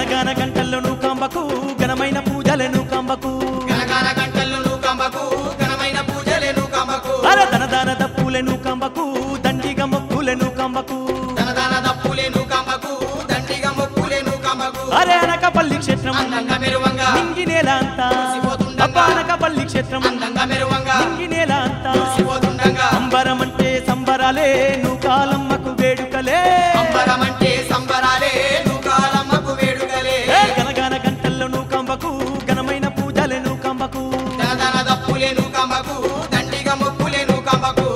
గనగాన గంటల్లోను కంబకు ఘనమైన పూజలను కంబకు గనగాన గంటలను కంబకు ఘనమైన పూజలేను కంబకు అర ధన దాన దప్పులను కంబకు దండిగ మొక్కులను కంబకు ధన ధన దప్పులేను కంబకు దండిగా మొక్కులేను కంబకు అరే అనకపల్లి క్షేత్రం అందంగా మెరువంగా నింగి నేల అంతా మురిసిపోతుండగా. అబ్బా అనకపల్లి క్షేత్రం అందంగా మెరువంగా నింగి నేల అంతా మురిసిపోతుండగా అంబరం అంటే సంబరాలే నువ్వు కాలమ్మకు వేడుకలే అంబరమంటే సంబరాలే నూకాలమ్మకు వేడుకలే ఏ గనగాన గంటల్లోను కంబకు ఘనమైన పూజలను కంబకు ధన ధన దప్పులేను కంబకు దండిగా మొక్కులేను కంబకు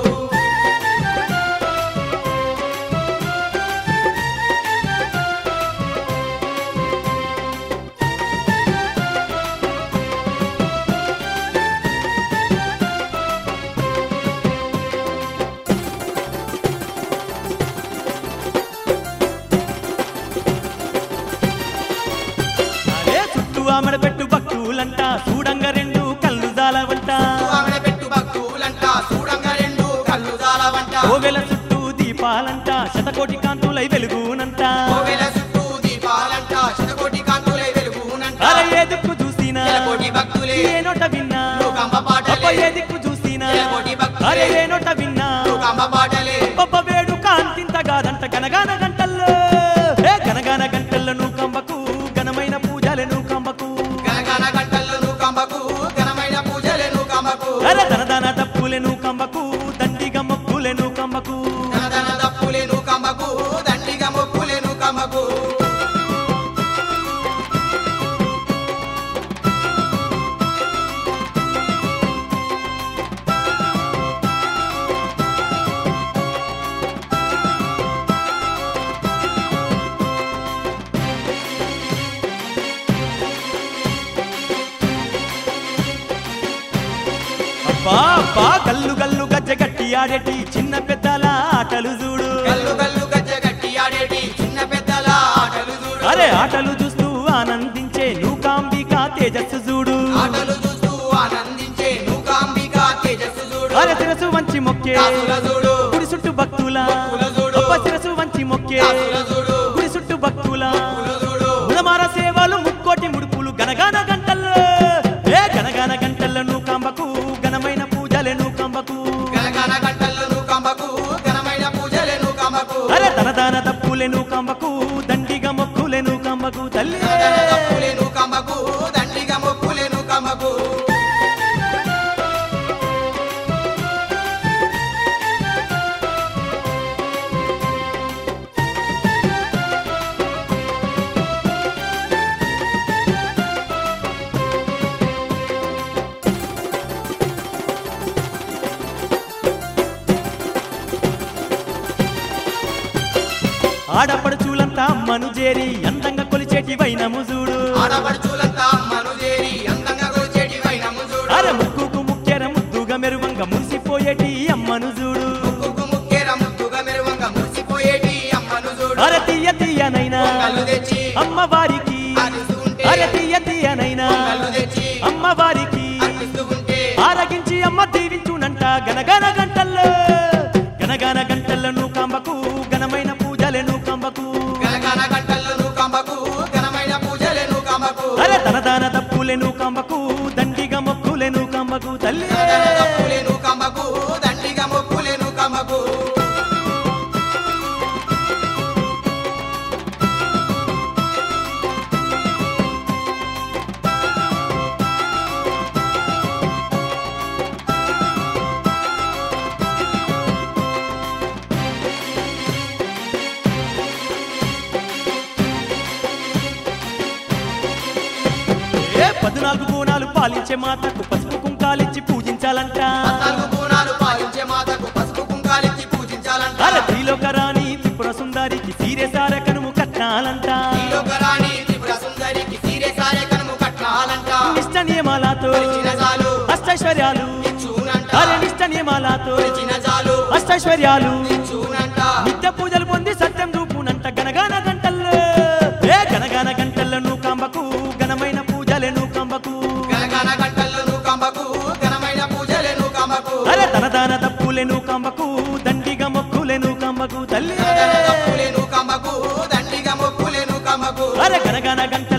అరే చుట్టూ ఆమెడ పెట్టు భక్తులంట చూడంగా రెండు కళ్ళు జాలవంట ఆమెడ పెట్టు భక్తులంట చూడంగా రెండు కళ్ళు జాలవంట కోవెల చుట్టూ దీపాలంట శతకోటి కాంతులై వెలుగునంట కోవెల చుట్టూ దీపాలంట శతకోటి కాంతులై వెలుగునంట అరే ఏ దిక్కు చూసినా నెలకోటి భక్తులే ఏ నోట విన్నా లోకంబ అప్ప పాటలే ఏ దిక్కు చూసినా నెలకోటి భక్తులే అరే ఏ నోట విన్నా లోకంబ పాటలే గొప్ప వేడు కాంతింత కాదంట గనగాన గంటల్లో ఏ గనగాన గంటలను కంబకు ఘనమైన పూజలను కంబకు గనగన గంటలను కంబకు ఘనమైన పూజలేను కంబకు అరే ధన ధన తప్పులను కంబకు దండిగ మొక్కులను కంబకు ధన ధన దప్పులేను కంబకు దండిగా మొక్కులేను కంబకు అబ్బా అబ్బా గల్లు గల్లు గజ్జ గట్టి ఆడేటి చిన్న పెద్దల ఆటలు చూడు గల్లు గల్లు గజ్జ గట్టి ఆడేటి చిన్న పెద్దల ఆటలు చూడు అరే ఆటలు చూస్తూ ఆనందించే నూకాంబిక తేజస్సు చూడు ఆటలు చూస్తూ ఆనందించే నూకాంబిక తేజస్సు చూడు అరే శిరసు వంచి మొక్కే దాసుల చూడు గుడి చుట్టూ భక్తుల భక్తుల చూడు. అబ్బా శిరసు వంచి మొక్కే దాసుల చూడు గుడి చుట్టూ భక్తుల భక్తుల చూడు ముదమార సేవలు ముక్కోటి ముడుపులు గనగాన గంటల్లో ఏ గనగాన గంటలను కంబకు ఘనమైన పూజలను కంబకు గనగన గంటలను కంబకు ఘనమైన పూజలేను కంబకు అరే తన దాన తప్పులెను కంబకు దండిగ మొక్కులెను కంబకు తల్లి ధన ధన దప్పులేను కంబకు దండిగా మొక్కులేను కంబకు ఆడపడుచులంతా అమ్మను చేరి అందంగా కొలిచేటి వైనము చూడు ఆడపడుచులంతా మనుజేరి అందంగా కొలిచేటి వైనము చూడు అరే ముక్కుకు ముక్కెర ముద్దుగా మెరువంగా మురిసిపోయేటి అమ్మను చూడు ముక్కుకు ముక్కేర ముద్దుగా మెరువంగా మురిసిపోయేటి అమ్మను చూడు అరే తీయ తీయనైనా కళ్ళు తెచ్చి అమ్మవారికి ఆడిస్తూ ఉంటే అరే తీయ తీయనైనా కళ్ళు తెచ్చి అమ్మవారికి అర్పిస్తూ ఉంటే ఆరగించి అమ్మ దీవించునంట గనగన గంటల్లో గనగన గంటలను కంబకు ఘనమైన పూజలను కంబకు గనగన గంటలను కంబకు ఘనమైన పూజలేను కంబకు అరే తన దాన తప్పులెను కంబకు దండిగ మొక్కులెను కంబకు తల్లి ధన దప్పులేను కంబకు దండిగా మొక్కులేను కంబకు ఏ పద్నాలుగు బోనాలు పాలించే మాతకు పసుపు కుంకాలిచ్చి పూజించాలంట పద్నాలుగు బోనాలు పాలించే మాతకు పసుపు కుంకాలిచ్చి పూజించాలంట అరే త్రిలోక రాణి త్రిపుర సుందరికి సీరే సార కనుము కట్టాలంట శ్రీలోకరాణి త్రిపుర సుందరికి సీరే సారే కనుము కట్టాలంట నిష్ట నియమాలతో కొలిచిన చాలు అష్టైశ్వర్యాలు ఇచ్చునంట అరే నిష్ట నియమాలతో కొలిచిన చాలు అష్టైశ్వర్యాలు ఇచ్చునంట నిత్య పూజలు పొంది సత్యం చూపునంట గనగాన గంటల్లో ఏ గనగాన గంటలను కంబకు ఘనమైన పూజలను కంబకు గనగన గంటలను కంబకు ఘనమైన పూజలేను కంబకు అరే తన దాన తప్పులెను కంబకు దండిగ మొక్కులెను కంబకు తల్లి ధన దప్పులేను కంబకు దండిగా మొక్కులేను కంబకు అరే గనగన గంట